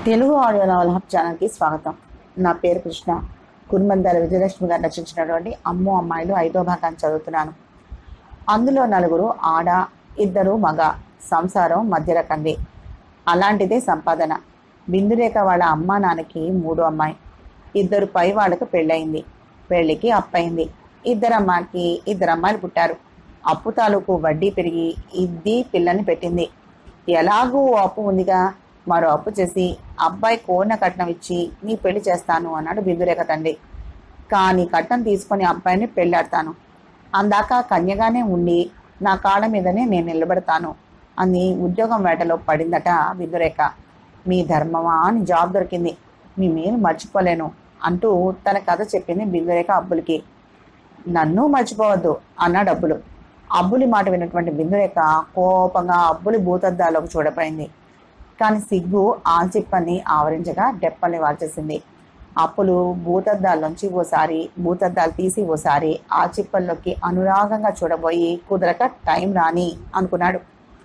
Telugu audio నవల hub ఛానల్కి స్వాగతం నా పేరు కృష్ణ కురుమందాల విజయలక్ష్మి గారు రచించినటువంటి అమ్మో అమ్మాయిలు ఐదో భాగాన్ని చదువుతున్నాను అందులో నలుగురు ఆడ ఇద్దరు మగ సంసారం మధ్య రకంది అలాంటిదే సంపాదన బిందురేఖ వాళ్ళ అమ్మా నాన్నకి మూడో అమ్మాయి ఇద్దరు పై వాళ్ళకు పెళ్ళయింది పెళ్ళికి అప్పయింది ఇద్దరు అమ్మాయికి ఇద్దరు అమ్మాయిలు పుట్టారు అప్పు తాలూకు వడ్డీ పెరిగి ఇద్ది పిల్లని పెట్టింది ఎలాగూ ఓ అప్పు ఉందిగా మరో అప్పు చేసి అబ్బాయి కోరిన కట్నం ఇచ్చి నీ పెళ్లి చేస్తాను అన్నాడు బిందురేఖ తండ్రి కానీ కట్నం తీసుకొని అబ్బాయిని పెళ్ళాడతాను అందాక కన్యగానే ఉండి నా కాళ్ళ మీదనే నేను నిలబడతాను అని ఉద్యోగం వేటలో పడిందట బిందురేఖ మీ ధర్మమా అని జాబ్ దొరికింది మీ మేలు మర్చిపోలేను అంటూ తన కథ చెప్పింది బిందురేఖ అబ్బులకి నన్ను మర్చిపోవద్దు అన్నాడు అబ్బులు అబ్బులి మాట విన్నటువంటి బిందురేఖ కోపంగా అబ్బులి భూతద్దాలోకి చూడపోయింది కానీ సిగ్గు ఆల్చిప్పని ఆవరించగా డెప్పల్ని వాల్చేసింది అప్పులు భూతద్దాల్లోంచి ఓసారి భూతద్దాలు తీసి ఓసారి ఆ చిప్పల్లోకి అనురాగంగా చూడబోయి కుదరక టైం రాని అనుకున్నాడు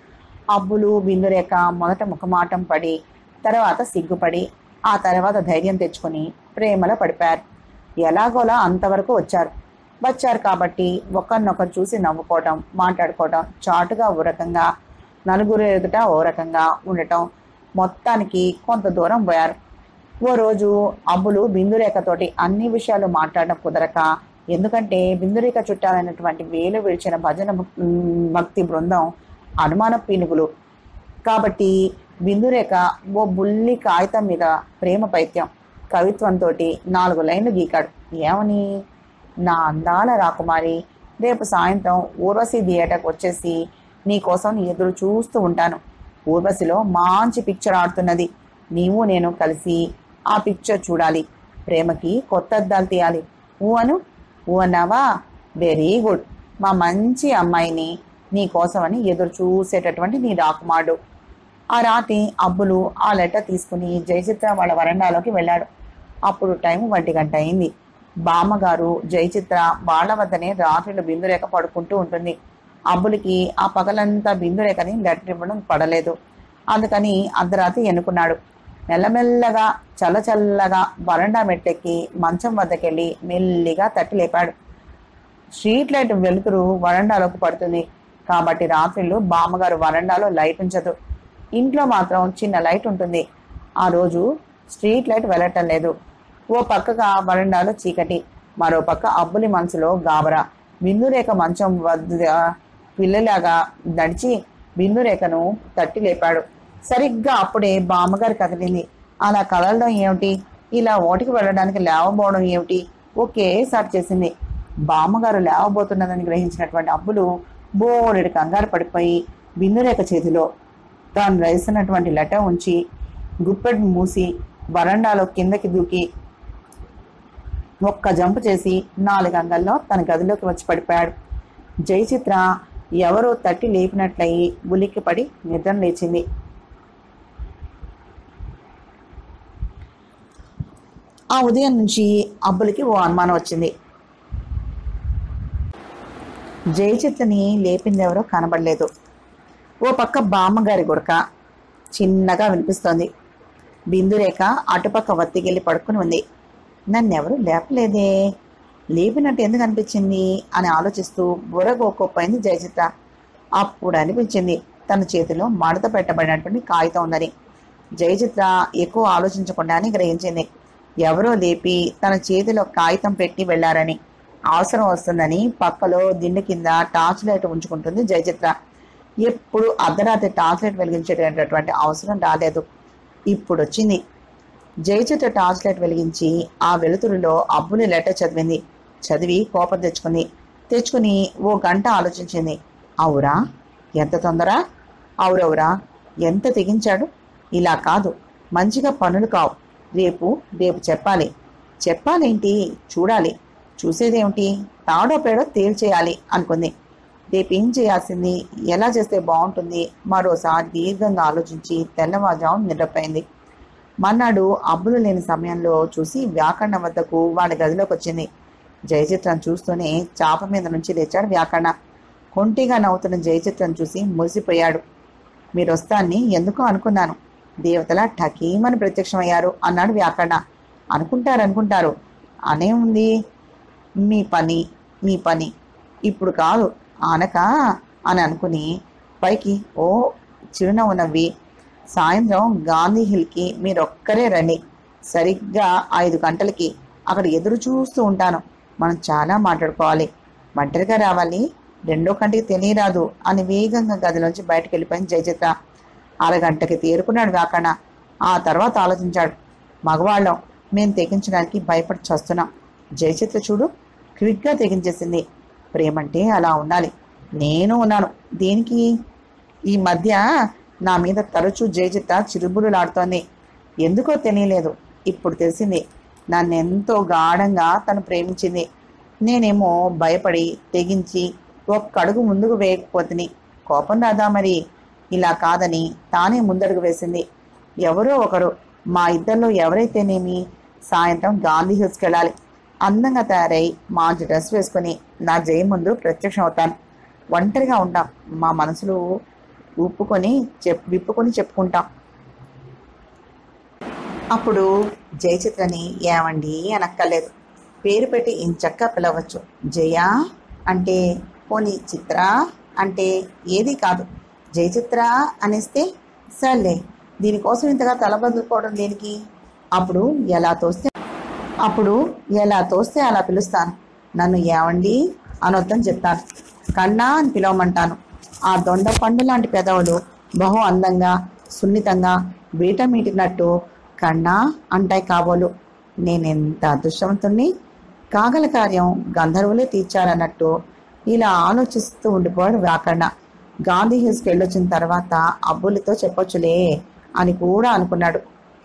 అబ్బులు బిందురేఖ మొదట ముఖమాటం పడి తర్వాత సిగ్గుపడి ఆ తర్వాత ధైర్యం తెచ్చుకొని ప్రేమలో పడిపారు ఎలాగోలా అంతవరకు వచ్చారు వచ్చారు కాబట్టి ఒకరినొకరు చూసి నవ్వుకోవటం మాట్లాడుకోవటం చాటుగా ఓ రకంగా నలుగురు ఎదుట ఓ రకంగా ఉండటం మొత్తానికి కొంత దూరం పోయారు ఓ రోజు అబ్బులు బిందురేఖతోటి అన్ని విషయాలు మాట్లాడడం కుదరక ఎందుకంటే బిందురేఖ చుట్టాలైనటువంటి వేలు విడిచిన భజన భక్- ఉమ్, భక్తి బృందం అనుమాన పీనుగులు కాబట్టి బిందురేఖ ఓ బుల్లి కాగితం మీద ప్రేమ పైత్యం కవిత్వంతో నాలుగు లైన్లు గీకాడు ఏమని నా అందాల రాకుమారి రేపు సాయంత్రం ఊర్వశి థియేటర్కి వచ్చేసి నీ కోసం ఎదురు చూస్తూ ఉంటాను ఊర్వశిలో మంచి పిక్చర్ ఆడుతున్నది నీవు నేను కలిసి ఆ పిక్చర్ చూడాలి ప్రేమకి కొత్త అద్దాలు తీయాలి ఊ అను ఊ అన్నావా వెరీ గుడ్ మా మంచి అమ్మాయిని నీ కోసమని ఎదురు చూసేటటువంటి నీ రాకుమారుడు ఆ రాత్రి అబ్బులు ఆ లెటర్ తీసుకుని జయచిత్ర వాళ్ళ వరండాలోకి వెళ్ళాడు అప్పుడు టైం ఒంటి గంట అయింది బామ్మగారు జయచిత్ర వాళ్ళ వద్దనే రాత్రులు బిందురేఖ పడుకుంటూ ఉంటుంది అబ్బులకి ఆ పగలంతా బిందురేఖని లెటర్ ఇవ్వడం పడలేదు అందుకని అర్ధరాత్రి ఎన్నుకున్నాడు మెల్లమెల్లగా చల్లచల్లగా వరండా మెట్టెక్కి మంచం వద్దకెళ్ళి మెల్లిగా తట్టి లేపాడు స్ట్రీట్ లైట్ వెలుతురు వరండాలోకి పడుతుంది కాబట్టి రాత్రిళ్ళు బామ్మగారు వరండాలో లైట్ ఉంచదు ఇంట్లో మాత్రం చిన్న లైట్ ఉంటుంది ఆ రోజు స్ట్రీట్ లైట్ వెళ్ళటం లేదు ఓ పక్కగా వరండాలో చీకటి మరో పక్క అబ్బులి మనసులో గాబరా బిందురేఖ మంచం వద్ద పిల్లలాగా నడిచి బిందురేఖను తట్టి లేపాడు సరిగ్గా అప్పుడే బామ్మగారు కదిలింది అలా కదలడం ఏమిటి ఇలా ఓటికి వెళ్ళడానికి లేవబోవడం ఏమిటి ఒకేసారి చేసింది బామ్మగారు లేవబోతున్నదని గ్రహించినటువంటి అబ్బులు బోలెడు కంగారు పడిపోయి బిందురేఖ చేతిలో తాను రాసినటువంటి లెటర్ ఉంచి గుప్పెడు మూసి వరండాలో కిందకి దూకి ఒక్క జంప్ చేసి నాలుగు అంగల్లో తన గదిలోకి వచ్చి పడిపోయాడు జయచిత్ర ఎవరో తట్టి లేపినట్లయి ఉలిక్కి పడి నిద్ర లేచింది ఆ ఉదయం నుంచి అబ్బులకి ఓ అనుమానం వచ్చింది జయచిత్రని లేపిందెవరో కనబడలేదు ఓ పక్క బామ్మగారి గుడక చిన్నగా వినిపిస్తోంది బిందురేఖ అటుపక్క వత్తికెళ్ళి పడుకుని ఉంది నన్నెవరు లేపలేదే లేపినట్టు ఎందుకు అనిపించింది అని ఆలోచిస్తూ బుర్రగోకోపోయింది జయచిత్ర అప్పుడు అనిపించింది తన చేతిలో మడత పెట్టబడినటువంటి కాగితం ఉందని జయచిత్ర ఎక్కువ ఆలోచించకుండానే గ్రహించింది ఎవరో లేపి తన చేతిలో కాగితం పెట్టి వెళ్లారని అవసరం వస్తుందని పక్కలో దిండు కింద టార్చ్ లైట్ ఉంచుకుంటుంది జయచిత్ర ఎప్పుడు అర్ధరాత్రి టార్చ్ లైట్ వెలిగించేటటువంటి అవసరం రాలేదు ఇప్పుడు వచ్చింది జయచిత్ర టార్చ్ లైట్ వెలిగించి ఆ వెలుతురులో అబ్బుని లెటర్ చదివింది చదివి కోపం తెచ్చుకుంది తెచ్చుకుని ఓ గంట ఆలోచించింది అవురా ఎంత తొందర అవురవురా ఎంత తెగించాడు ఇలా కాదు మంచిగా పనులు కావు రేపు రేపు చెప్పాలి చెప్పాలేంటి చూడాలి చూసేదేమిటి తాడో పేడో తేల్చేయాలి అనుకుంది రేపు ఏం చేయాల్సింది ఎలా చేస్తే బాగుంటుంది మరోసారి దీర్ఘంగా ఆలోచించి తెల్లవారుజాము నిద్రపోయింది మన్నాడు అబ్బులు లేని సమయంలో చూసి వ్యాకరణ వద్దకు వాళ్ళ గదిలోకి వచ్చింది జయచిత్రం చూస్తూనే చాప మీద నుంచి లేచాడు వ్యాకరణ కొంటిగా నవ్వుతున్న జయచిత్రం చూసి మురిసిపోయాడు మీరు వస్తాన్ని ఎందుకో అనుకున్నాను దేవతల ఠకీమని ప్రత్యక్షమయ్యారు అన్నాడు వ్యాకరణ అనుకుంటారు అనుకుంటారు అనే ఉంది మీ పని మీ పని ఇప్పుడు కాదు ఆనక అని అనుకుని పైకి ఓ చిరునవ్వు నవ్వి సాయంత్రం గాంధీ హిల్కి మీరొక్కరే రండి సరిగ్గా ఐదు గంటలకి అక్కడ ఎదురు చూస్తూ ఉంటాను మనం చాలా మాట్లాడుకోవాలి ఒంటరిగా రావాలి రెండో కంటికి తెలియరాదు అని వేగంగా గదిలోంచి బయటకు వెళ్ళిపోయింది జయచిత్ర అరగంటకి తేరుకున్నాడు వ్యాకరణ ఆ తర్వాత ఆలోచించాడు మగవాళ్ళం మేము తెగించడానికి భయపడి చస్తున్నాం జయచిత్ర చూడు క్విక్గా తెగించేసింది ప్రేమంటే అలా ఉండాలి నేను ఉన్నాను దేనికి ఈ మధ్య నా మీద తరచూ జయచిత్ర చిరుబురులాడుతోంది ఎందుకో తెలియలేదు ఇప్పుడు తెలిసింది నన్నెంతో గాఢంగా తను ప్రేమించింది నేనేమో భయపడి తెగించి ఒక్క అడుగు ముందుకు వేయకపోతుని కోపం రాదా మరి ఇలా కాదని తానే ముందడుగు వేసింది ఎవరో ఒకరు మా ఇద్దరిలో ఎవరైతేనేమి సాయంత్రం గాంధీ హిల్స్కి వెళ్ళాలి అందంగా తయారై మంచి డ్రెస్ వేసుకుని నా జయ ముందు ప్రత్యక్షం అవుతాను ఒంటరిగా ఉంటాం మా మనసులు ఉప్పుకొని చెప్ విప్పుకొని చెప్పుకుంటాం అప్పుడు జయచిత్రని ఏమండి అనక్కర్లేదు పేరు పెట్టి ఇంచక్క పిలవచ్చు జయ అంటే పోనీ చిత్ర అంటే ఏది కాదు జయచిత్ర అనేస్తే సర్లే దీనికోసం ఇంతగా తలబదులుకోవడం దేనికి అప్పుడు ఎలా తోస్తే అప్పుడు ఎలా తోస్తే అలా పిలుస్తాను నన్ను ఏవండి అనొద్దని చెప్తాను కన్నా అని పిలవమంటాను ఆ దొండ పండు లాంటి పెదవులు బహు అందంగా సున్నితంగా బీట మీటినట్టు కన్నా అంటాయి కాబోలు నేనెంత అదృష్టవంతుణ్ణి కాగల కార్యం గంధర్వులే తీర్చారన్నట్టు ఇలా ఆలోచిస్తూ ఉండిపోయాడు వ్యాకరణ గాంధీ హిల్స్కి వెళ్ళొచ్చిన తర్వాత అబ్బులతో చెప్పొచ్చులే అని కూడా అనుకున్నాడు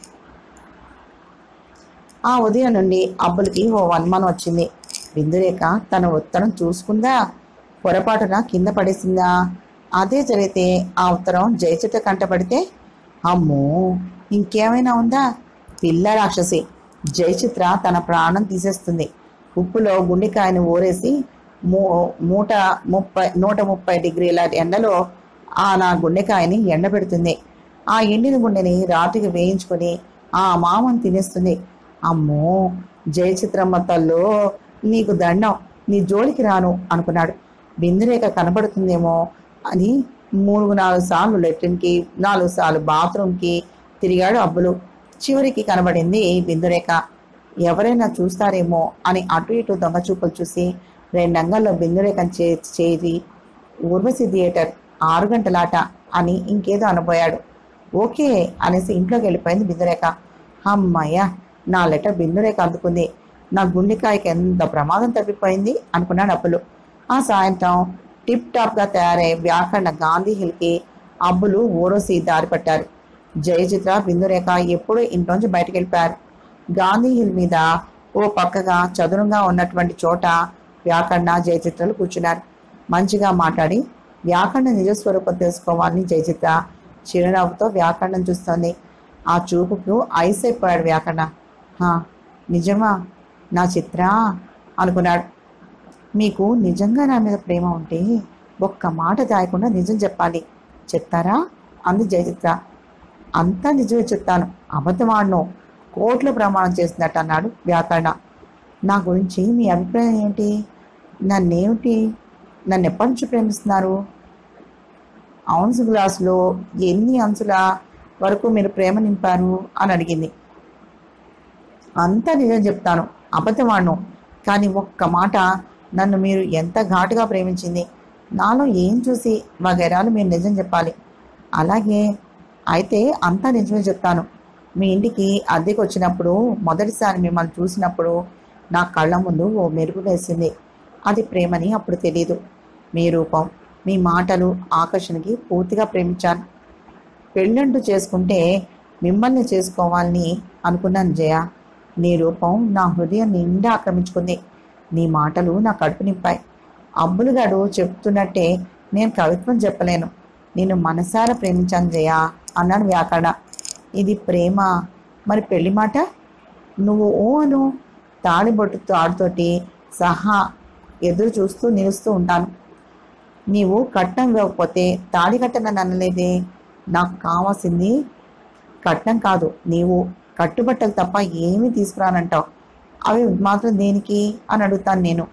ఆ ఉదయం నుండి అబ్బులకి ఓ అనుమానం వచ్చింది బిందురేఖ తన ఉత్తరం చూసుకుందా పొరపాటున కింద పడేసిందా అదే జరిగితే ఆ ఉత్తరం జయచిత్ర కంటపడితే అమ్మో ఇంకేమైనా ఉందా పిల్ల రాక్షసి జయచిత్ర తన ప్రాణం తీసేస్తుంది ఉప్పులో గుండెకాయను ఊరేసి మూ మూట ముప్పై నూట ముప్పై డిగ్రీల ఎండలో ఆ నా గుండెకాయని ఎండబెడుతుంది ఆ ఎండిన గుండెని రాతికి వేయించుకొని ఆ మామను తినేస్తుంది అమ్మో జయచిత్రమ్మ తల్లో నీకు దండం నీ జోలికి రాను అనుకున్నాడు బిందురేఖ కనబడుతుందేమో అని మూడు నాలుగు సార్లు లెట్రిన్కి నాలుగు సార్లు బాత్రూమ్కి తిరిగాడు అబ్బులు చివరికి కనబడింది బిందురేఖ ఎవరైనా చూస్తారేమో అని అటు ఇటు దొంగ చూపులు చూసి రెండంగల్లో బిందురేఖను చే చేరి ఊర్వశి థియేటర్ ఆరు గంటలాట అని ఇంకేదో అనబోయాడు ఓకే అనేసి ఇంట్లోకి వెళ్ళిపోయింది బిందురేఖ అమ్మయ్య నా లెటర్ బిందురేఖ అందుకుంది నా గుండెకాయకి ఎంత ప్రమాదం తప్పిపోయింది అనుకున్నాడు అప్పులు ఆ సాయంత్రం టిప్ టాప్ గా తయారై వ్యాకరణ గాంధీ హిల్కి అబ్బులు ఊరోసి దారి పట్టారు జయచిత్ర బిందురేఖ ఎప్పుడూ ఇంట్లోంచి బయటకు వెళ్ళిపోయారు గాంధీ హిల్ మీద ఓ పక్కగా చదునుగా ఉన్నటువంటి చోట వ్యాకరణ జయచిత్రలు కూర్చున్నారు మంచిగా మాట్లాడి వ్యాకరణ నిజస్వరూపం తెలుసుకోవాలని జయచిత్ర చిరునవ్వుతో వ్యాకరణం చూస్తోంది ఆ చూపుకు ఐస్ అయిపోయాడు వ్యాకరణ "హా, నిజమా నా చిత్ర అనుకున్నాడు మీకు నిజంగా నా మీద ప్రేమ ఉంటే ఒక్క మాట దాయకుండా నిజం చెప్పాలి చెప్తారా అంది జయచిత్ర అంతా నిజమే చెప్తాను అబద్ధమాడను కోర్టులో ప్రమాణం చేసినట్టు అన్నాడు వ్యాకరణ నా గురించి మీ అభిప్రాయం ఏంటి నన్నేమిటి నన్ను ఎప్పటి నుంచి ప్రేమిస్తున్నారు ఔన్స్ గ్లాసులో ఎన్ని అంచుల వరకు మీరు ప్రేమ నింపారు అని అడిగింది అంతా నిజం చెప్తాను అబద్ధమాడను కానీ ఒక్క మాట నన్ను మీరు ఎంత ఘాటుగా ప్రేమించింది నాలో ఏం చూసి వగైరాలు మీరు నిజం చెప్పాలి అలాగే అయితే అంతా నిజమే చెప్తాను మీ ఇంటికి అద్దెకు వచ్చినప్పుడు మొదటిసారి మిమ్మల్ని చూసినప్పుడు నా కళ్ళ ముందు ఓ మెరుగు వేసింది అది ప్రేమని అప్పుడు తెలియదు మీ రూపం మీ మాటలు ఆకర్షణకి పూర్తిగా ప్రేమించాను పెళ్ళంటూ చేసుకుంటే మిమ్మల్ని చేసుకోవాలని అనుకున్నాను జయ నీ రూపం నా హృదయం నిండా ఆక్రమించుకుంది నీ మాటలు నా కడుపు నింపాయి అబ్బులుగాడు చెప్తున్నట్టే నేను కవిత్వం చెప్పలేను నేను మనసారా ప్రేమించాను జయ అన్నాడు వ్యాకరణ ఇది ప్రేమ మరి పెళ్లి మాట నువ్వు ఓ అను తాళిబొట్టు తాడుతోటి సహా ఎదురు చూస్తూ నిలుస్తూ ఉంటాను నీవు కట్నం ఇవ్వకపోతే తాళి కట్టనని అనలేదే నాకు కావాల్సింది కట్నం కాదు నీవు కట్టుబట్టలు తప్ప ఏమీ తీసుకురానంటావు అవి మాత్రం దేనికి అని అడుగుతాను నేను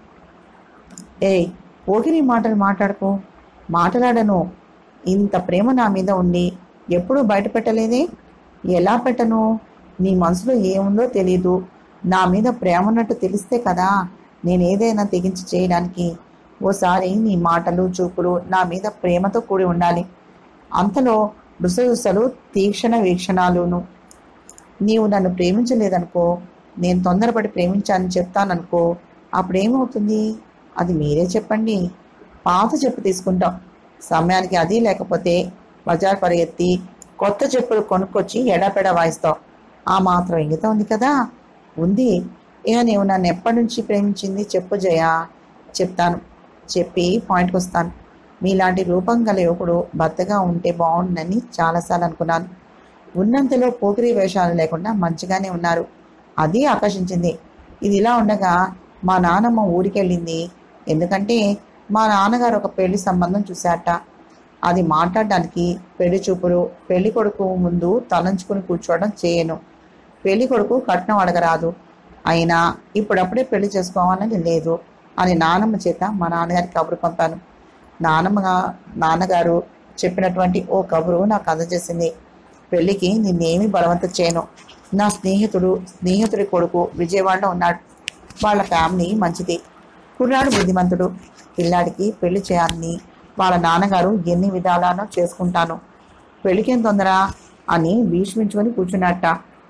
ఏయ్ పోకిరి మాటలు మాట్లాడుకో మాట్లాడను ఇంత ప్రేమ నా మీద ఉండి ఎప్పుడూ బయట పెట్టలేదే ఎలా పెట్టను నీ మనసులో ఏముందో తెలీదు నా మీద ప్రేమ ఉన్నట్టు తెలిస్తే కదా నేను ఏదైనా తెగించి చేయడానికి ఓసారి నీ మాటలు చూపులు నా మీద ప్రేమతో కూడి ఉండాలి అంతలో రుసరుసలు తీక్షణ వీక్షణాలును నీవు నన్ను ప్రేమించలేదనుకో నేను తొందరపడి ప్రేమించానని చెప్తాననుకో అప్పుడేమవుతుంది అది మీరే చెప్పండి పాత చెప్పు తీసుకుంటాం సమయానికి అది లేకపోతే బజార్ పరిగెత్తి కొత్త చెప్పులు కొనుక్కొచ్చి ఎడాపెడా వాయిస్తావు ఆ మాత్రం ఇంగిత ఉంది కదా ఉంది ఇక నీవు నన్ను ఎప్పటి నుంచి ప్రేమించింది చెప్పు జయ చెప్తాను చెప్పి పాయింట్కి వస్తాను మీలాంటి రూపం గల యువకుడు భర్తగా ఉంటే బాగుండని చాలాసార్లు అనుకున్నాను ఉన్నంతలో పోకిరి వేషాలు లేకుండా మంచిగానే ఉన్నారు అది ఆకర్షించింది ఇది ఇలా ఉండగా మా నాన్నమ్మ ఊరికెళ్ళింది ఎందుకంటే మా నాన్నగారు ఒక పెళ్లి సంబంధం చూశాట అది మాట్లాడడానికి పెళ్లి చూపులు పెళ్లి కొడుకు ముందు తలంచుకుని కూర్చోవడం చేయను పెళ్లి కొడుకు కట్నం అడగరాదు అయినా ఇప్పుడప్పుడే పెళ్లి చేసుకోవాలని లేదు అని నానమ్మ చేత మా నాన్నగారికి కబురు పంపాను నానమ్మగా నాన్నగారు చెప్పినటువంటి ఓ కబురు నాకు అందజేసింది పెళ్లికి నిన్నేమీ బలవంతం చేయను నా స్నేహితుడు స్నేహితుడి కొడుకు విజయవాడలో ఉన్నాడు వాళ్ళ ఫ్యామిలీ మంచిది కుర్రాడు బుద్ధిమంతుడు పిల్లాడికి పెళ్లి చేయాలని వాళ్ళ నాన్నగారు ఎన్ని విధాలానో చేసుకుంటాను పెళ్లికేం తొందర అని భీష్మించుకొని కూర్చున్నట్ట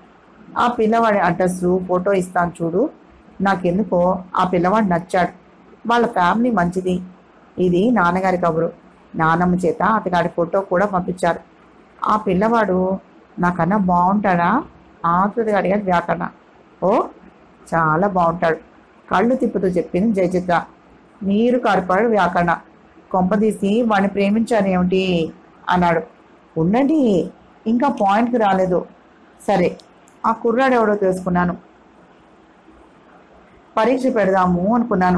ఆ పిల్లవాడి అడ్రస్ ఫోటో ఇస్తాను చూడు నాకెందుకో ఆ పిల్లవాడు నచ్చాడు వాళ్ళ ఫ్యామిలీ మంచిది ఇది నాన్నగారి కబురు నానమ్మ చేత అతగాడి ఫోటో కూడా పంపించారు ఆ పిల్లవాడు నాకన్నా బాగుంటాడా ఆతృతిగా అడిగాడు వ్యాకరణ ఓ చాలా బాగుంటాడు కళ్ళు తిప్పుతూ చెప్పింది జయచిత్ర నీరు కారిపాడు వ్యాకరణ కొంపదీసి వాడిని ప్రేమించాను ఏమిటి అన్నాడు ఉండండి ఇంకా పాయింట్కి రాలేదు సరే ఆ కుర్రాడు ఎవడో తెలుసుకున్నాను పరీక్ష పెడదాము అనుకున్నాను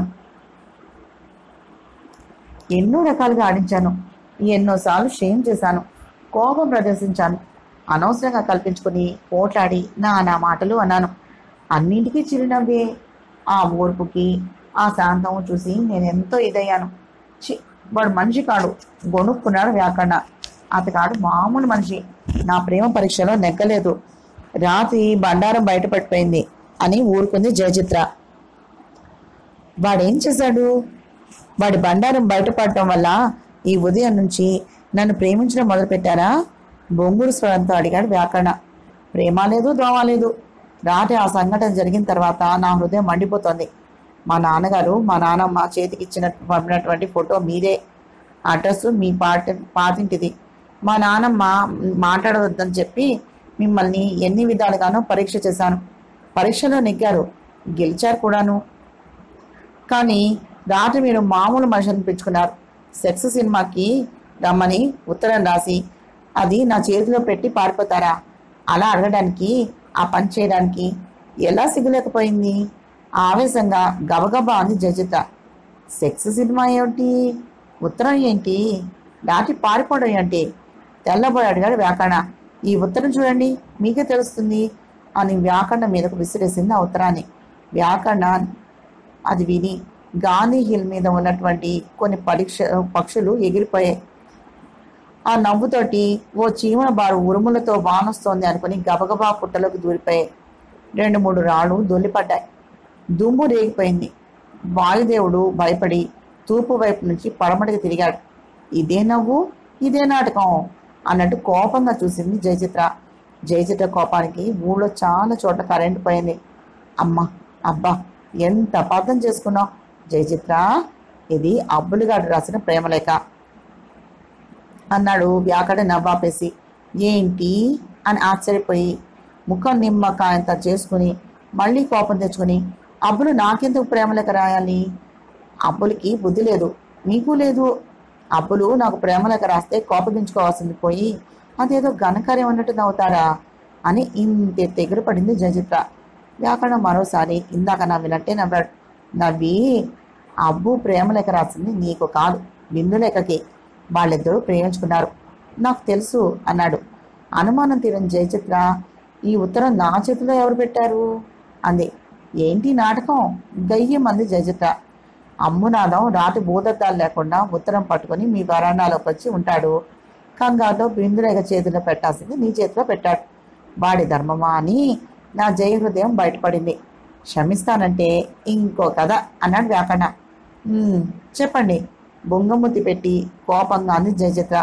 ఎన్నో రకాలుగా ఆడించాను ఎన్నోసార్లు షేమ్ చేశాను కోపం ప్రదర్శించాను అనవసరంగా కల్పించుకుని పోట్లాడి నా నా మాటలు అన్నాను అన్నింటికీ చిరునవ్వే ఆ ఓర్పుకి ఆ శాంతం చూసి నేను ఎంతో ఇదయ్యాను చి వాడు మనిషి కాడు గొనుక్కున్నాడు వ్యాకరణ అతగాడు మామూలు మనిషి నా ప్రేమ పరీక్షలో నెగ్గలేదు రాత్రి బండారం బయటపడిపోయింది అని ఊరుకుంది జయచిత్ర వాడేం చేశాడు వాడి బండారం బయటపడటం వల్ల ఈ ఉదయం నుంచి నన్ను ప్రేమించడం మొదలుపెట్టారా బొంగుడు స్వరంతో అడిగాడు వ్యాకరణ ప్రేమ లేదు దోమ లేదు రాత్రి ఆ సంఘటన జరిగిన తర్వాత నా హృదయం మండిపోతోంది మా నాన్నగారు మా నాన్నమ్మ చేతికి ఇచ్చిన పంపినటువంటి ఫోటో మీదే అడ్రస్ మీ పాట పాతింటిది మా నాన్నమ్మ మాట్లాడవద్దని చెప్పి మిమ్మల్ని ఎన్ని విధాలుగానో పరీక్ష చేశాను పరీక్షలో నెగ్గారు గెలిచారు కూడాను కానీ రాత్రి మీరు మామూలు మనిషిని పెంచుకున్నారు సెక్స్ సినిమాకి రమ్మని ఉత్తరం రాసి అది నా చేతిలో పెట్టి పారిపోతారా అలా అడగడానికి ఆ పని చేయడానికి ఎలా సిగ్గులేకపోయింది ఆవేశంగా గబగబా అంది జజిత సెక్స్ సినిమా ఏమిటి ఉత్తరం ఏంటి దాటి పారిపోవడం ఏంటి తెల్లబోయి అడిగాడు వ్యాకరణ ఈ ఉత్తరం చూడండి మీకే తెలుస్తుంది అని వ్యాకరణ మీదకు విసిరేసింది ఆ ఉత్తరాన్ని వ్యాకరణ అది విని గాంధీ హిల్ మీద ఉన్నటువంటి కొన్ని పరీక్ష పక్షులు ఎగిరిపోయాయి ఆ నవ్వుతోటి ఓ చీమ బారు ఉరుములతో వానొస్తోంది అనుకుని గబగబా పుట్టలోకి దూరిపోయాయి రెండు మూడు రాళ్ళు దొల్లిపడ్డాయి దుమ్ము రేగిపోయింది వాయుదేవుడు భయపడి తూర్పు వైపు నుంచి పడమటికి తిరిగాడు ఇదే నవ్వు ఇదే నాటకం అన్నట్టు కోపంగా చూసింది జయచిత్ర జయచిత్ర కోపానికి ఊళ్ళో చాలా చోట్ల కరెంటు పోయింది అమ్మ అబ్బా ఎంత అపార్థం చేసుకున్నావు జయచిత్ర ఇది అబ్బులుగాడు రాసిన ప్రేమలేఖ అన్నాడు వ్యాకరణ నవ్వాపేసి ఏంటి అని ఆశ్చర్యపోయి ముఖం నిమ్మకాయంత చేసుకుని మళ్ళీ కోపం తెచ్చుకుని అబ్బులు నాకెందుకు ప్రేమలేఖ రాయాలి అబ్బులకి బుద్ధి లేదు మీకు లేదు అబ్బులు నాకు ప్రేమలేఖ రాస్తే కోపగించుకోవాల్సింది పోయి అదేదో ఘనకార్యం అన్నట్టు నవ్వుతారా అని ఇంత తెగురు పడింది జయచిత్ర వ్యాకరణం మరోసారి ఇందాక నవ్వినట్టే నవ్వాడు నవ్వి అబ్బు ప్రేమలేఖ రాసింది నీకు కాదు బిందు లేఖకి వాళ్ళిద్దరూ ప్రేమించుకున్నారు నాకు తెలుసు అన్నాడు అనుమానం తీరని జయచిత్ర ఈ ఉత్తరం నా చేతిలో ఎవరు పెట్టారు అంది ఏంటి నాటకం గయ్యం అంది జయచిత్ర అమ్మునాథం రాత్రి భూదత్తాలు లేకుండా ఉత్తరం పట్టుకొని మీ వరాండాలోకి వచ్చి ఉంటాడు కంగారులో బిందురేగ చేతిలో పెట్టాల్సింది నీ చేతిలో పెట్టాడు వాడి ధర్మమా అని నా జయ హృదయం బయటపడింది క్షమిస్తానంటే ఇంకో కథ అన్నాడు వ్యాకరణ "ఉమ్, చెప్పండి బొంగముత్తి పెట్టి కోపంగా అంది జయచిత్ర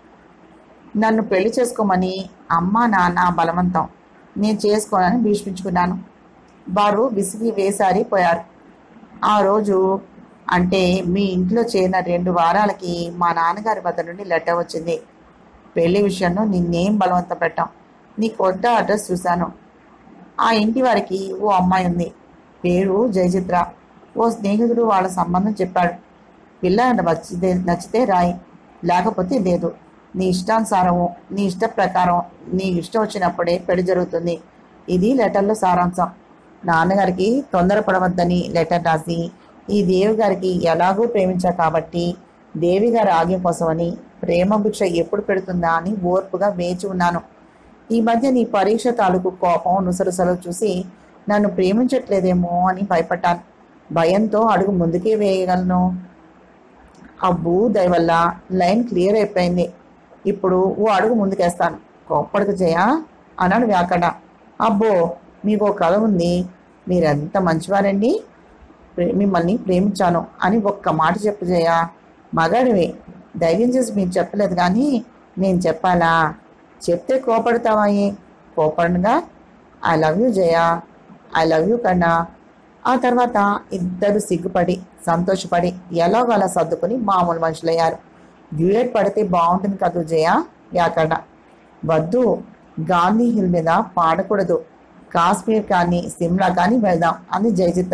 నన్ను పెళ్లి చేసుకోమని అమ్మ నాన్న బలవంతం నేను చేసుకోనని భీష్మించుకున్నాను వారు విసిగి వేసారి పోయారు ఆ రోజు అంటే మీ ఇంట్లో చేరిన రెండు వారాలకి మా నాన్నగారి వద్ద నుండి లెటర్ వచ్చింది పెళ్లి విషయంలో నిన్నేం బలవంతం పెట్టాం నీ కొత్త అడ్రస్ చూశాను ఆ ఇంటి వారికి ఓ అమ్మాయి ఉంది పేరు జయచిత్ర ఓ స్నేహితుడు వాళ్ళ సంబంధం చెప్పాడు పిల్ల నచ్చితే నచ్చితే రాయి లేకపోతే లేదు నీ ఇష్టానుసారము నీ ఇష్ట ప్రకారం నీ ఇష్టం వచ్చినప్పుడే పెళ్లి జరుగుతుంది ఇది లెటర్లో సారాంశం నాన్నగారికి తొందరపడవద్దని లెటర్ రాసి ఈ దేవి గారికి ఎలాగూ ప్రేమించా కాబట్టి దేవి గారి ఆగ్యం కోసమని ప్రేమ భిక్ష ఎప్పుడు పెడుతుందా అని ఓర్పుగా వేచి ఉన్నాను ఈ మధ్య నీ పరీక్ష తాలూకు కోపం నుసరుసలు చూసి నన్ను ప్రేమించట్లేదేమో అని భయపడ్డాను భయంతో అడుగు ముందుకే వేయగలను అబ్బు దయవల్ల లైన్ క్లియర్ అయిపోయింది ఇప్పుడు ఓ అడుగు ముందుకేస్తాను కోప్పడుకు చేయా అన్నాడు వ్యాకరణ అబ్బో మీకు ఒక కథ ఉంది మీరెంత మంచివారండి ప్రే- మిమ్మల్ని ప్రేమించాను అని ఒక్క మాట చెప్పు జయ మగాడివి ధైర్యం చేసి మీరు చెప్పలేదు కానీ నేను చెప్పాలా చెప్తే కోపడతావా ఏ? కోపడగా I love you Jaya I love you కన్నా ఆ తర్వాత ఇద్దరు సిగ్గుపడి సంతోషపడి ఎలాగో అలా సర్దుకుని మామూలు మనుషులయ్యారు డ్యూయట్ పడితే బాగుంటుంది కదూ జయ వ్యాకరణ వద్దు గాంధీ హిల్ మీద పాడకూడదు కాశ్మీర్ కానీ సిమ్లా కానీ వెళ్దాం అంది జయచిత్ర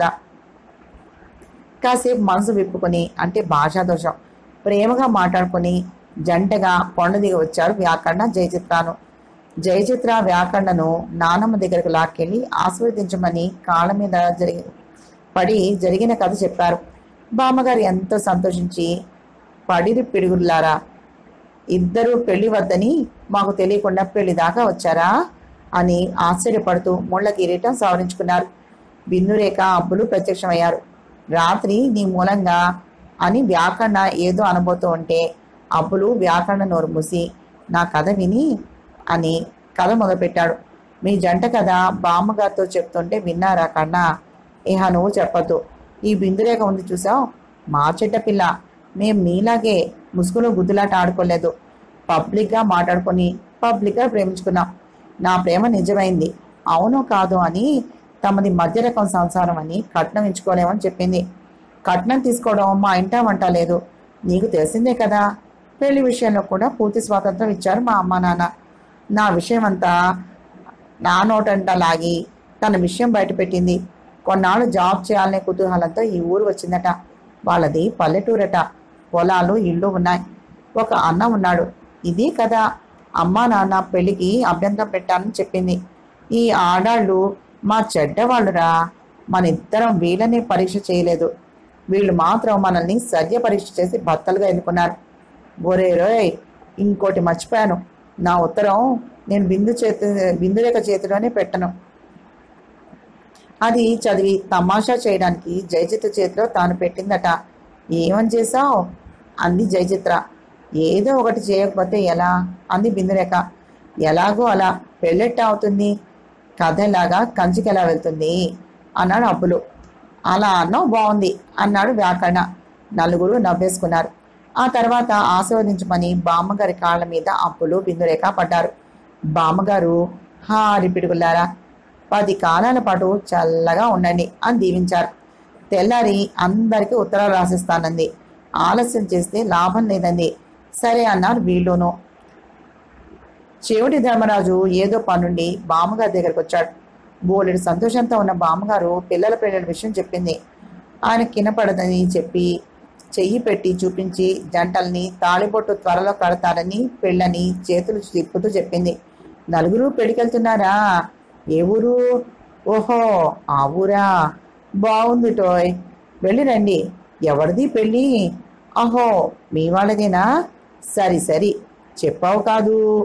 కాసేపు మనసు విప్పుకొని అంటే భాషా దోషం ప్రేమగా మాట్లాడుకొని జంటగా కొండ దిగి వచ్చారు వ్యాకరణ జయచిత్రాను జయచిత్ర వ్యాకరణను నానమ్మ దగ్గరకు లాక్కెళ్ళి ఆస్వాదించమని కాళ్ళ మీద జరిగి పడి జరిగిన కథ చెప్పారు బామ్మగారు ఎంతో సంతోషించి పడిరి పిడుగులారా ఇద్దరు పెళ్లి వద్దని మాకు తెలియకుండా పెళ్లి దాకా వచ్చారా అని ఆశ్చర్యపడుతూ ముళ్ళ కిరీటం సవరించుకున్నారు బిందురేఖ అబ్బులు ప్రత్యక్షమయ్యారు రాత్రి నీ మూలంగా అని వ్యాకరణ ఏదో అనబోతూ ఉంటే అబ్బులు వ్యాకరణ నోరు మూసి నా కథ విని అని కథ మొదలుపెట్టాడు మీ జంట కథ బామ్మగారితో చెప్తుంటే విన్నారా కన్నా ఇహ నువ్వు చెప్పొద్దు ఈ బిందురేఖ ఉంది చూసావు మా చెడ్డ పిల్ల మేం మీలాగే ముసుగులు గుద్దులాట ఆడుకోలేదు పబ్లిక్గా మాట్లాడుకొని పబ్లిక్గా ప్రేమించుకున్నాం నా ప్రేమ నిజమైంది అవును కాదు అని తమది మధ్య రకం సంసారం అని కట్నం ఇచ్చుకోలేమని చెప్పింది కట్నం తీసుకోవడం మా ఇంట వంట లేదు నీకు తెలిసిందే కదా పెళ్లి విషయంలో కూడా పూర్తి స్వాతంత్రం ఇచ్చారు మా అమ్మ నాన్న నా విషయం అంతా నా నోటంట లాగి తన విషయం బయటపెట్టింది కొన్నాళ్ళు జాబ్ చేయాలనే కుతూహలంతో ఈ ఊరు వచ్చిందట వాళ్ళది పల్లెటూరట పొలాలు ఇళ్ళు ఉన్నాయి ఒక అన్న ఉన్నాడు ఇది కదా అమ్మా నాన్న పెళ్లికి అభ్యంతరం పెట్టానని చెప్పింది ఈ ఆడాళ్ళు మా చెడ్డవాళ్ళురా మన ఇద్దరం వీళ్ళని పరీక్ష చేయలేదు వీళ్ళు మాత్రం మనల్ని సర్య పరీక్ష చేసి భర్తలుగా ఎన్నుకున్నారు ఒరే రోయ్ ఇంకోటి మర్చిపోయాను నా ఉత్తరం నేను బిందు చేతి బిందురేఖ చేతిలోనే పెట్టను అది చదివి తమాషా చేయడానికి జయచిత్ర చేతిలో తాను పెట్టిందట ఏమని చేశావు అంది జయచిత్ర ఏదో ఒకటి చేయకపోతే ఎలా అంది బిందురేఖ ఎలాగో అలా పెళ్ళెట్ట అవుతుంది కథ ఎలాగా కంచికి ఎలా వెళ్తుంది అన్నాడు అబ్బులు అలా అన్నావు బాగుంది అన్నాడు వ్యాకరణ నలుగురు నవ్వేసుకున్నారు ఆ తర్వాత ఆశీర్వదించమని బామ్మగారి కాళ్ళ మీద అప్పులు బిందురేఖ పడ్డారు బామ్మగారు హారి పిడుగులారా పది కాలాల పాటు చల్లగా ఉండండి అని దీవించారు తెల్లారి అందరికీ ఉత్తరాలు రాసిస్తానంది ఆలస్యం చేస్తే లాభం లేదండి సరే అన్నారు వీళ్ళును చెవిటి ధర్మరాజు ఏదో పనుండి బామ్మగారి దగ్గరకు వచ్చాడు బోలెడు సంతోషంతో ఉన్న బామ్మగారు పిల్లల పెళ్ళిన విషయం చెప్పింది ఆయన కినపడదని చెప్పి చెయ్యి పెట్టి చూపించి జంటల్ని తాళిబొట్టు త్వరలో కడతారని పెళ్ళని చేతులు తిప్పుతూ చెప్పింది నలుగురు పెళ్ళికెళ్తున్నారా ఏ ఊరు ఓహో ఆ ఊరా బాగుంది టోయ్ వెళ్ళి రండి ఎవరిది పెళ్ళి అహో మీ వాళ్ళదేనా సరి సరి చెప్పావు కాదు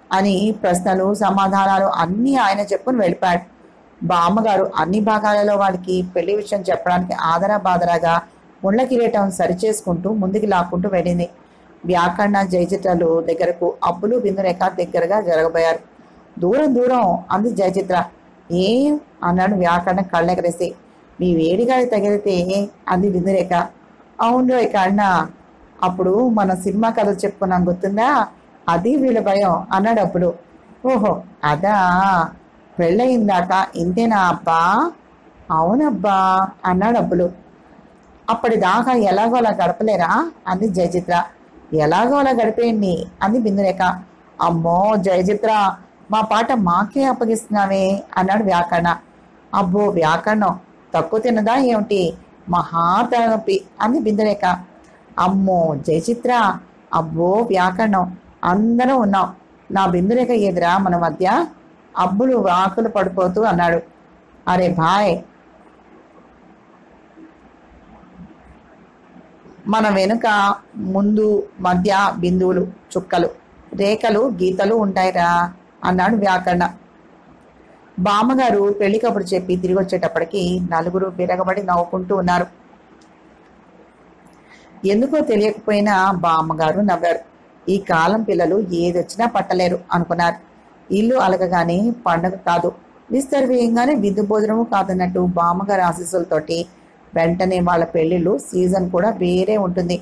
అని ప్రశ్నలు సమాధానాలు అన్నీ ఆయన చెప్పుకుని వెళ్ళిపోయాడు బామ్మగారు అన్ని భాగాలలో వాళ్ళకి పెళ్లి విషయం చెప్పడానికి ఆదరా బాదరాగా ముళ్ళ కిరీటం సరిచేసుకుంటూ ముందుకు లాక్కుంటూ వెళ్ళింది వ్యాకరణ జయచిత్రలు దగ్గరకు అప్పులు బిందురేఖ దగ్గరగా జరగబోయారు దూరం దూరం అంది జయచిత్ర ఏం అన్నాడు వ్యాకరణ కళ్ళెగరేసి మీ వేడిగాలి తగిలితే అంది బిందురేఖ అవును ఇక అన్న అప్పుడు మన సినిమా కథ చెప్పుకున్నాం గుర్తుందా అది వీళ్ళ భయం అన్నాడు అప్పుడు ఓహో అదా పెళ్ళయిందాక ఇంతేనా అబ్బా అవునబ్బా అన్నాడు అప్పుడు అప్పటిదాకా ఎలాగో అలా గడపలేరా అంది జయచిత్ర ఎలాగో అలా గడిపేయండి అంది బిందురేఖ అమ్మో జయచిత్ర మా పాట మాకే అప్పగిస్తున్నావే అన్నాడు వ్యాకరణ అబ్బో వ్యాకరణం తక్కువ తిన్నదా ఏమిటి మహా తలనొప్పి అంది బిందురేఖ అమ్మో జయచిత్ర అబ్బో వ్యాకరణం అందరం ఉన్నాం నా బిందురేఖ ఎదురా మన మధ్య అబ్బులు వాకులు పడిపోతూ అన్నాడు అరే భాయ్ మన వెనుక ముందు మధ్య బిందువులు చుక్కలు రేఖలు గీతలు ఉంటాయిరా అన్నాడు వ్యాకరణ బామ్మగారు పెళ్లి కబురు చెప్పి తిరిగి వచ్చేటప్పటికి నలుగురు విరగబడి నవ్వుకుంటూ ఉన్నారు ఎందుకో తెలియకపోయినా బామ్మగారు నవ్వారు ఈ కాలం పిల్లలు ఏదొచ్చినా పట్టలేరు అనుకున్నారు ఇల్లు అలగగానే పండగ కాదు విస్తర్వీయంగానే విందు భోజనము కాదన్నట్టు బామ్మగారి ఆశీస్సులతోటి వెంటనే వాళ్ళ పెళ్లిళ్ళు సీజన్ కూడా వేరే ఉంటుంది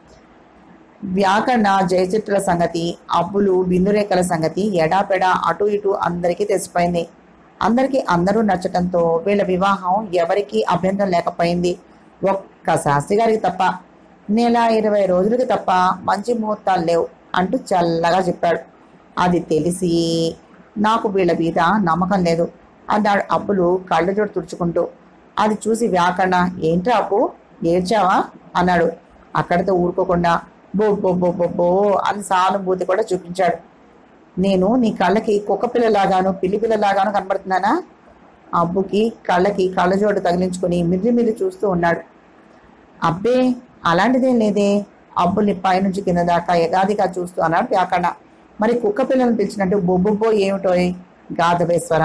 వ్యాకరణ జయచిత్రుల సంగతి అబ్బులు బిందురేఖల సంగతి ఎడాపెడా అటు ఇటు అందరికీ తెలిసిపోయింది అందరికీ అందరూ నచ్చటంతో వీళ్ళ వివాహం ఎవరికీ అభ్యంతరం లేకపోయింది ఒక్క శాస్త్రి గారికి తప్ప నెల ఇరవై రోజులకి తప్ప మంచి ముహూర్తాలు లేవు అంటూ చల్లగా చెప్పాడు అది తెలిసి నాకు వీళ్ళ మీద నమ్మకం లేదు అన్నాడు అప్పులు కళ్ళ జోడు తుడుచుకుంటూ అది చూసి వ్యాకరణ ఏంట్రా అప్పు ఏడ్చావా అన్నాడు అక్కడితో ఊరుకోకుండా బో బో బో బో బో అని సానుభూతి కూడా చూపించాడు నేను నీ కళ్ళకి కుక్క పిల్లలాగాను పిల్లి పిల్లలాగాను కనబడుతున్నానా అబ్బుకి కళ్ళకి కళ్ళజోడు తగిలించుకుని మిర్రి మిర్రి చూస్తూ ఉన్నాడు అబ్బే అలాంటిదేం లేదే అబ్బుల్ని పైనుంచి కింద దాకా ఎగాదిగా చూస్తూ అన్నాడు వ్యాకరణ మరి కుక్క పిల్లల్ని పిలిచినట్టు బొబ్బొబ్బో ఏమిటోయ్ గాధవేశ్వర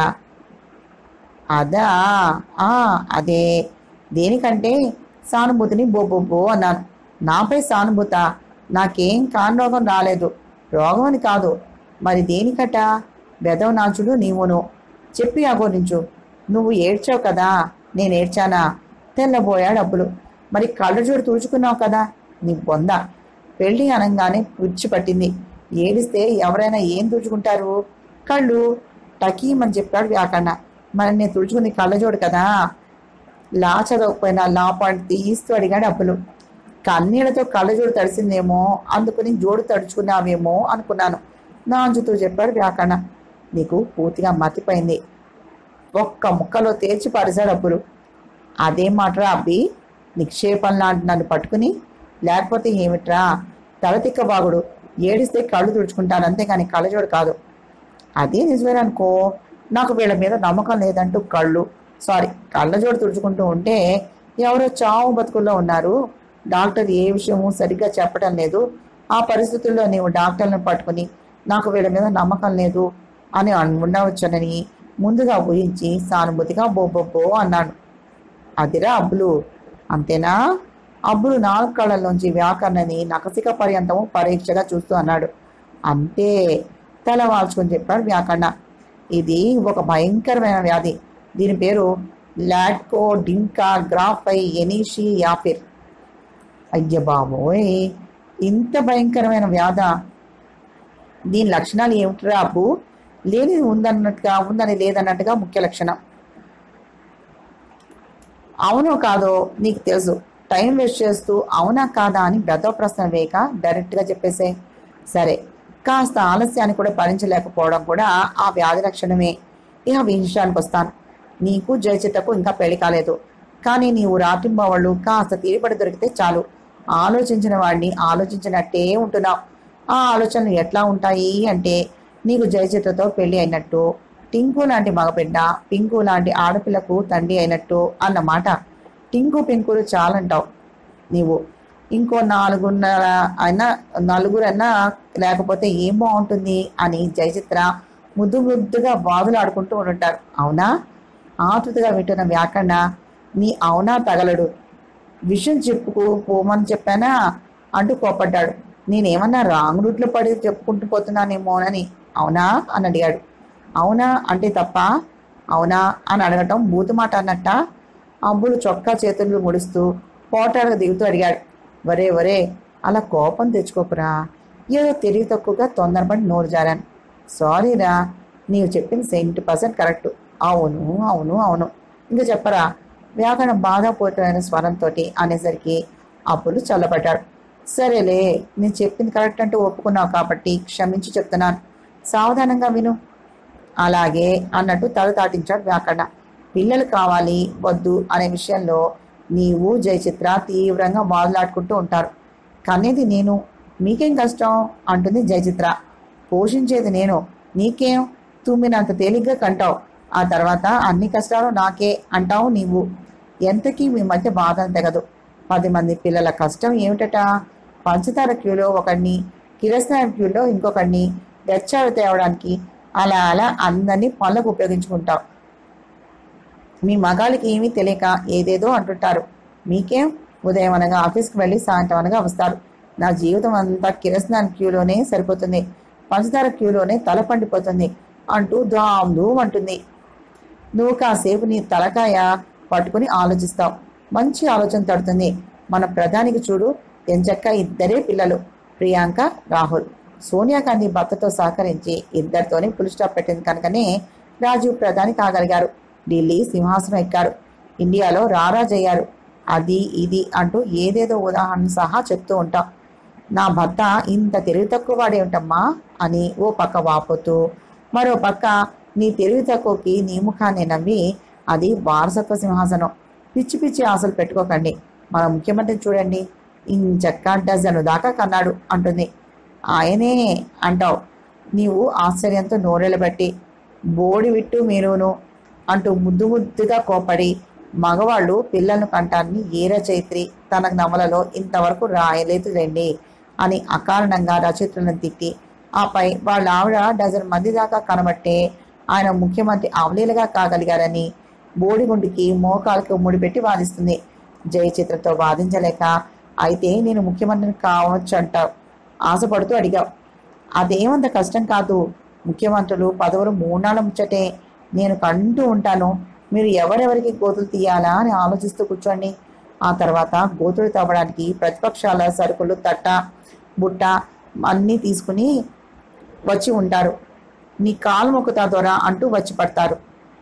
అదా ఆ అదే దేనికంటే సానుభూతిని బొబ్బొబ్బో అన్నాను నాపై సానుభూత నాకేం కాని రోగం రాలేదు రోగం అని కాదు మరి దేనికట బెదవ నాచుడు నీవును చెప్పి అగోరించు నువ్వు ఏడ్చావు కదా నేను ఏడ్చానా తెల్లబోయాడు అప్పుడు మరి కళ్ళు చూడు తుడుచుకున్నావు కదా నీ బొంద పెళ్లి అనగానే పట్టింది ఏడిస్తే ఎవరైనా ఏం తుడుచుకుంటారు కళ్ళు టకీమని చెప్పాడు వ్యాకరణ మరి నేను తుడుచుకుంది కళ్ళజోడు కదా లా చదవకపోయినా లా పాయింట్ తీస్తూ అడిగాడు అప్పులు కన్నీళ్లతో కళ్ళజోడు తడిసిందేమో అందుకుని జోడు తడుచుకున్నావేమో అనుకున్నాను నాంచుతూ చెప్పాడు వ్యాకరణ నీకు పూర్తిగా మతిపోయింది ఒక్క ముక్కలో తేల్చి పారేశాడు అప్పులు అదేం మాటరా అబ్బి నిక్షేపం లాంటి నన్ను పట్టుకుని లేకపోతే ఏమిట్రా తలతిక్క బాగుడు ఏడిస్తే కళ్ళు తుడుచుకుంటాను అంతేగాని కళ్ళజోడు కాదు అదే నిజమే అనుకో నాకు వీళ్ళ మీద నమ్మకం లేదంటూ కళ్ళు సారీ కళ్ళజోడు తుడుచుకుంటూ ఉంటే ఎవరో చావు బతుకుల్లో ఉన్నారు డాక్టర్ ఏ విషయము సరిగ్గా చెప్పడం లేదు ఆ పరిస్థితుల్లో నీవు డాక్టర్లను పట్టుకుని నాకు వీళ్ళ మీద నమ్మకం లేదు అని అన్- ఉండవచ్చునని ముందుగా ఊహించి సానుభూతిగా బోబోబో అన్నాడు అదిరా అబ్బులు అంతేనా అబ్బులు నాలుగు కళ్ళల్లోంచి వ్యాకరణని నకసిక పర్యంతము పరీక్షగా చూస్తూ అన్నాడు అంతే తల వాల్చుకొని చెప్పాడు వ్యాకరణ ఇది ఒక భయంకరమైన వ్యాధి దీని పేరు లాట్కో డింకా గ్రాఫై ఎనీషి యాఫిర్ అయ్య బాబోయ్ ఇంత భయంకరమైన వ్యాధ దీని లక్షణాలు ఏమిటిరా అబ్బు లేనిది ఉందన్నట్టుగా ఉందని లేదన్నట్టుగా ముఖ్య లక్షణం అవునో కాదో నీకు తెలుసు టైం వేస్ట్ చేస్తూ అవునా కాదా అని బ్రతో ప్రశ్న వేయక డైరెక్ట్గా చెప్పేసే సరే కాస్త ఆలస్యాన్ని కూడా భరించలేకపోవడం కూడా ఆ వ్యాధి లక్షణమే ఇక విషయానికి వస్తాను నీకు జయచిత్తకు ఇంకా పెళ్లి కాలేదు కానీ నీవు రాత్రింబవళ్ళు కాస్త తీరిపడి దొరికితే చాలు ఆలోచించిన వాడిని ఆలోచించినట్టే ఉంటున్నావు ఆ ఆలోచనలు ఎట్లా ఉంటాయి అంటే నీకు జయచిత్రతో పెళ్లి అయినట్టు టింకు లాంటి మగబిడ్డ పింకు లాంటి ఆడపిల్లకు తండ్రి అయినట్టు అన్నమాట టింకు పింకులు చాలంటావు నీవు ఇంకో నాలుగున్నర అయినా నలుగురన్నా లేకపోతే ఏం బాగుంటుంది అని జయచిత్ర ముద్దు ముద్దుగా బాధలు ఆడుకుంటూ ఉంటుంటారు అవునా ఆతృతగా వింటున్న వ్యాకరణ నీ అవునా తగలడు విషయం చెప్పుకో పోమని చెప్పానా అంటూ కోపడ్డాడు నేనేమన్నా రాంగ్ రూట్లో పడి చెప్పుకుంటూ పోతున్నానేమోనని అవునా అని అడిగాడు అవునా అంటే తప్ప అవునా అని అడగటం బూతు మాట అన్నట్ట అబ్బులు చొక్కా చేతులు ముడుస్తూ పోటాడుగా దిగుతూ అడిగాడు వరే వరే అలా కోపం తెచ్చుకోకురా ఏదో తెలివి తక్కువగా తొందరపడి నోరు జారాను సారీరా నీవు చెప్పింది సెంటీ పర్సెంట్ కరెక్ట్ అవును అవును అవును ఇంకా చెప్పరా వ్యాకరణ బాధపూరితమైన స్వరంతో అనేసరికి అప్పులు చల్లబడ్డాడు సరేలే నేను చెప్పింది కరెక్ట్ అంటూ ఒప్పుకున్నావు కాబట్టి క్షమించి చెప్తున్నాను సావధానంగా విను అలాగే అన్నట్టు తల తాటించాడు వ్యాకరణ పిల్లలు కావాలి వద్దు అనే విషయంలో నీవు జయచిత్ర తీవ్రంగా వాదులాడుకుంటూ ఉంటారు కనేది నేను మీకేం కష్టం అంటుంది జయచిత్ర పోషించేది నేను నీకేం తుమ్మినంత తేలిగ్గా కంటావు ఆ తర్వాత అన్ని కష్టాలు నాకే అంటావు నీవు ఎంతకీ మీ మధ్య బాధ తెగదు పది మంది పిల్లల కష్టం ఏమిటట పంచదార క్యూలో ఒకడిని కిరసనాయ క్యూలో ఇంకొకడిని గచ్చాలు తేవడానికి అలా అలా అందరినీ పనులకు ఉపయోగించుకుంటావు మీ మగాళ్ళకి ఏమీ తెలియక ఏదేదో అంటుంటారు మీకేం ఉదయం అనగా ఆఫీస్కి వెళ్ళి సాయంత్రం అనగా వస్తారు నా జీవితం అంతా కిరసనాన్ క్యూలోనే సరిపోతుంది పంచదార క్యూలోనే తల పండిపోతుంది అంటూ ధామ్ ధూమ్ అంటుంది నువ్వు కాసేపు నీ తలకాయ పట్టుకుని ఆలోచిస్తావు మంచి ఆలోచన తడుతుంది మన ప్రధానికి చూడు ఎంచక్క ఇద్దరే పిల్లలు ప్రియాంక రాహుల్ సోనియా గాంధీ భర్తతో సహకరించి ఇద్దరితోనే పులి స్టాప్ పెట్టింది కనుకనే రాజీవ్ ప్రధాని కాగలిగారు ఢిల్లీ సింహాసనం ఎక్కారు ఇండియాలో రారాజ్ అయ్యారు అది ఇది అంటూ ఏదేదో ఉదాహరణ సహా చెప్తూ ఉంటాం నా భర్త ఇంత తెలివి తక్కువ వాడేమిటమ్మా అని ఓ పక్క వాపోతూ మరో పక్క నీ తెలివి తక్కువకి నీ ముఖాన్ని నవ్వి అది వారసత్వ సింహాసనం పిచ్చి పిచ్చి ఆశలు పెట్టుకోకండి మన ముఖ్యమంత్రిని చూడండి ఇంచక్క డజను దాకా కన్నాడు అంటుంది ఆయనే అంటావు నీవు ఆశ్చర్యంతో నోరెళ్ళబెట్టి బోడి విట్టు మీరును అంటూ ముద్దు ముద్దుగా కోపడి మగవాళ్ళు పిల్లలను కంటాన్ని ఈర చైత్రి తన నవలలో ఇంతవరకు రాయలేదు రండి అని అకారణంగా రచయితలను తిట్టి ఆపై వాళ్ళ ఆవిడ డజన్ మంది దాకా కనబట్టే ఆయన ముఖ్యమంత్రి అవలీలగా కాగలిగారని బోడిగుండికి మోకాలకు ముడిపెట్టి వాదిస్తుంది జయచిత్రతో వాదించలేక అయితే నేను ముఖ్యమంత్రిని కావచ్చు అంటావు ఆశపడుతూ అడిగావు అదేమంత కష్టం కాదు ముఖ్యమంత్రులు పదవులు మూడాళ్ళ ముచ్చటే నేను కంటూ ఉంటాను మీరు ఎవరెవరికి గోతులు తీయాలా అని ఆలోచిస్తూ కూర్చోండి ఆ తర్వాత గోతులు తవ్వడానికి ప్రతిపక్షాల సరుకులు తట్ట బుట్ట అన్నీ తీసుకుని వచ్చి ఉంటారు నీ కాలు మొక్కుతా దొరా అంటూ వచ్చి పడతారు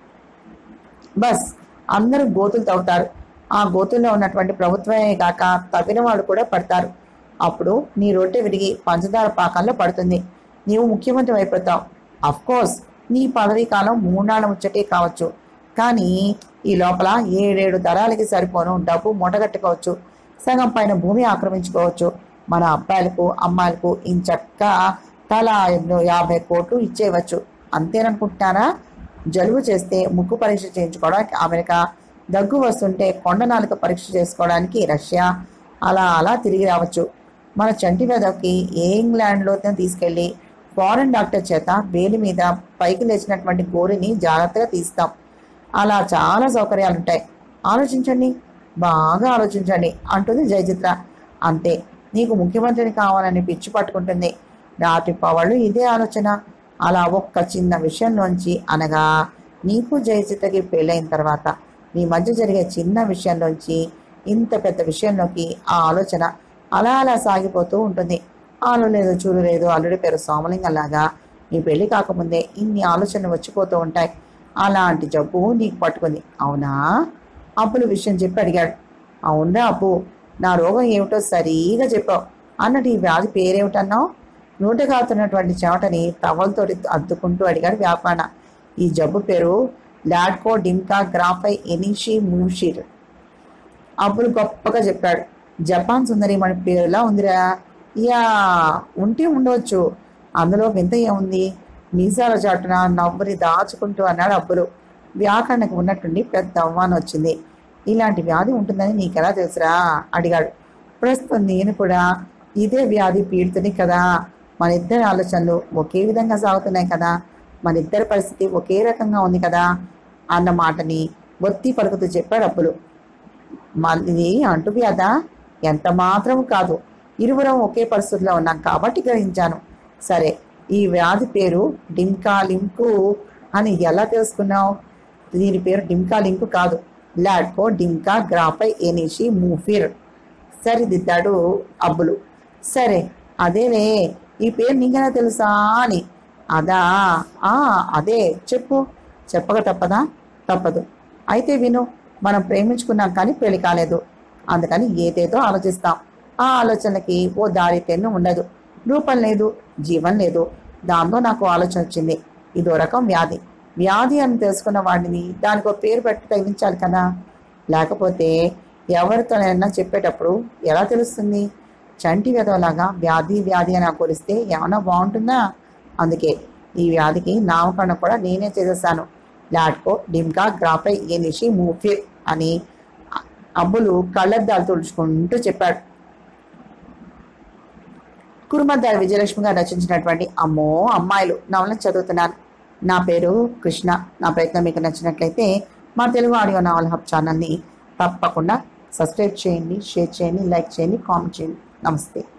బస్ అందరూ గోతులు తవ్వుతారు ఆ గోతుల్లో ఉన్నటువంటి ప్రభుత్వమే కాక తవ్విన వాళ్ళు కూడా పడతారు అప్పుడు నీ రొట్టె విరిగి పంచదార పాకంలో పడుతుంది నీవు ముఖ్యమంత్రి అయిపోతావు అఫ్ కోర్స్ నీ పదవీ కాలం మూడాళ్ళ ముచ్చటే కావచ్చు కానీ ఈ లోపల ఏడేడు తరాలకి సరిపోను డబ్బు మూటగట్టుకోవచ్చు సగం పైన భూమి ఆక్రమించుకోవచ్చు మన అబ్బాయిలకు అమ్మాయిలకు ఇంచక్క తలా యాభై కోట్లు ఇచ్చేయవచ్చు అంతేననుకుంటున్నారా జలుబు చేస్తే ముక్కు పరీక్ష చేయించుకోవడానికి అమెరికా దగ్గు వస్తుంటే కొండ నాలుక పరీక్ష చేసుకోవడానికి రష్యా అలా అలా తిరిగి రావచ్చు మన చంటి వెదకి ఏ ఇంగ్లాండ్లో తీసుకెళ్ళి ఫారెన్ డాక్టర్ చేత వేలి మీద పైకి లేచినటువంటి గోరిని జాగ్రత్తగా తీస్తాం అలా చాలా సౌకర్యాలు ఉంటాయి ఆలోచించండి బాగా ఆలోచించండి అంటుంది జయచిత్ర అంతే నీకు ముఖ్యమంత్రిని కావాలని పిచ్చి పట్టుకుంటుంది రాత్రి పవాళ్ళు ఇదే ఆలోచన అలా ఒక్క చిన్న విషయంలోంచి అనగా నీకు జయచిత్రకి పెళ్ళైన తర్వాత మీ మధ్య జరిగే చిన్న విషయంలోంచి ఇంత పెద్ద విషయంలోకి ఆ ఆలోచన అలా అలా సాగిపోతూ ఉంటుంది ఆలు లేదు చూడు లేదు అల్లుడి పేరు సోమలింగంలాగా నీ పెళ్లి కాకముందే ఇన్ని ఆలోచనలు వచ్చిపోతూ ఉంటాయి అలాంటి జబ్బు నీకు పట్టుకుంది అవునా అప్పుల విషయం చెప్పి అడిగాడు అవునరా అప్పు నా రోగం ఏమిటో సరిగా చెప్పావు అన్నట్టు ఈ వ్యాధి పేరేమిటన్నావు నూట కాతున్నటువంటి చెమటని టవల్తోటి అద్దుకుంటూ అడిగాడు వ్యాపార ఈ జబ్బు పేరు లాడ్కో డింకా గ్రాఫై ఎనిషి మూషిర్ అబ్బులు గొప్పగా చెప్పాడు జపాన్ సుందరి మన పేరులా ఉందిరా యా ఉంటే ఉండవచ్చు అందులో వింత ఏముంది మీసాల చాటున నవ్వుని దాచుకుంటూ అన్నాడు అబ్బులు వ్యాకరణకు ఉన్నట్టుండి పెద్ద అవమానం వచ్చింది ఇలాంటి వ్యాధి ఉంటుందని నీకెలా తెలుసురా అడిగాడు ప్రస్తుతం నేను కూడా ఇదే వ్యాధి పీడితుని కదా మన ఇద్దరి ఆలోచనలు ఒకే విధంగా సాగుతున్నాయి కదా మన ఇద్దరి పరిస్థితి ఒకే రకంగా ఉంది కదా అన్న మాటని ఒత్తి పలుకుతూ చెప్పాడు అప్పులు మళ్ళీ అంటువ్యాధ ఎంత మాత్రం కాదు ఇరువురం ఒకే పరిస్థితిలో ఉన్నాం కాబట్టి గ్రహించాను సరే ఈ వ్యాధి పేరు డింకా లింకు అని ఎలా తెలుసుకున్నావు దీని పేరు డింకా లింకు కాదు లాడ్కో డింకా గ్రాపై ఎనిషి మూఫిర్ సరిదిద్దాడు అబ్బులు సరే అదేలే ఈ పేరు నీకైనా తెలుసా అని అదా ఆ అదే చెప్పు చెప్పక తప్పదా తప్పదు అయితే విను మనం ప్రేమించుకున్నాం కానీ పెళ్లి కాలేదు అందుకని ఏదేదో ఆలోచిస్తాం ఆ ఆలోచనలకి ఓ దారి తెన్ను ఉండదు రూపం లేదు జీవం లేదు దాంతో నాకు ఆలోచన వచ్చింది ఇదో రకం వ్యాధి వ్యాధి అని తెలుసుకున్న వాడిని దానికి ఒక పేరు పెట్టి తగిలించాలి కదా లేకపోతే ఎవరితోనైనా చెప్పేటప్పుడు ఎలా తెలుస్తుంది చంటి వెదవలాగా వ్యాధి వ్యాధి అని కొలిస్తే ఏమన్నా బాగుంటుందా అందుకే ఈ వ్యాధికి నామకరణం కూడా నేనే చేసేసాను లాట్కో డిమ్కా గ్రాఫై ఏ నిషి మూఫిర్ అని అబ్బులు కళ్ళద్దాలు తుడుచుకుంటూ చెప్పాడు కురుమద్దారి విజయలక్ష్మి గారు రచించినటువంటి అమ్మో అమ్మాయిలు నవలను చదువుతున్నాను నా పేరు కృష్ణ నా ప్రయత్నం మీకు నచ్చినట్లయితే మా తెలుగు ఆడియో నావల్ హబ్ ఛానల్ని తప్పకుండా సబ్స్క్రైబ్ చేయండి షేర్ చేయండి లైక్ చేయండి కామెంట్ చేయండి నమస్తే